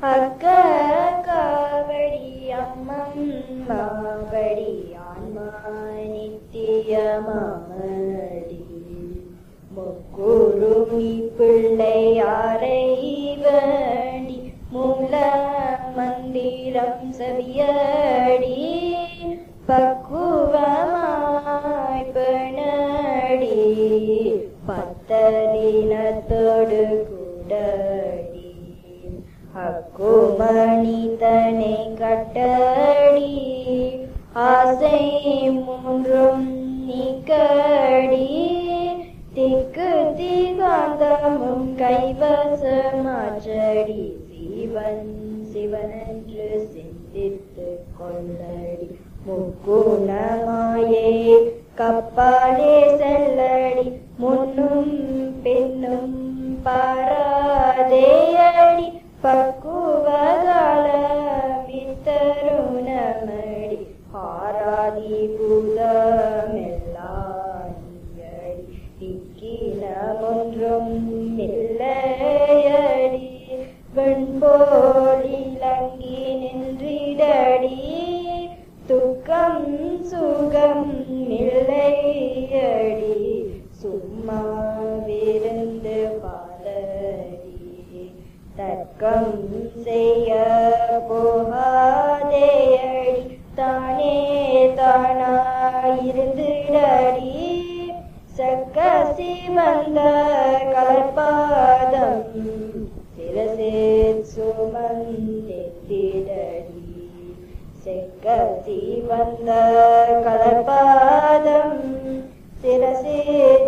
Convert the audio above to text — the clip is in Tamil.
அக்க காவடி அம்மம் மாவடி ஆன்மா நித்தியமாமடி முக்குருமி பிள்ளையாரை வேண்டி மூல மந்திரம் செவியடி பக்குவமாய் பிணடி பத்தரினத்தோடு கூடடி அக்குமணிதனை கட்டடி ஆசை மூன்றும் நீக்கடி திக்கு திகாந்தமும் கைவசமாற்றடி சிவன் சிவனென்று சிந்தித்து கொள்ளடி முக்குணமாயே கப்பாலே செல்லடி முன்னும் பின்னும் பாராதேயடி பக்குவகால வித்தருணமடி ஆராதி பூதமெல்லாடி இக்கினமொன்றும் இல்லையடி வெண்போலிலங்கி நின்றிடடி துக்கம் சுகம் இல்லையடி சும்மா விருந்து பாலடி தர்க்கம் செய்ய போகாதேயடி தானே தானாயிருந்திடடி சக்க சிவந்த கல்பாதம் சிரசே சுமந்திடடி செக்க சிவந்த கலப்பாதம் சிரசே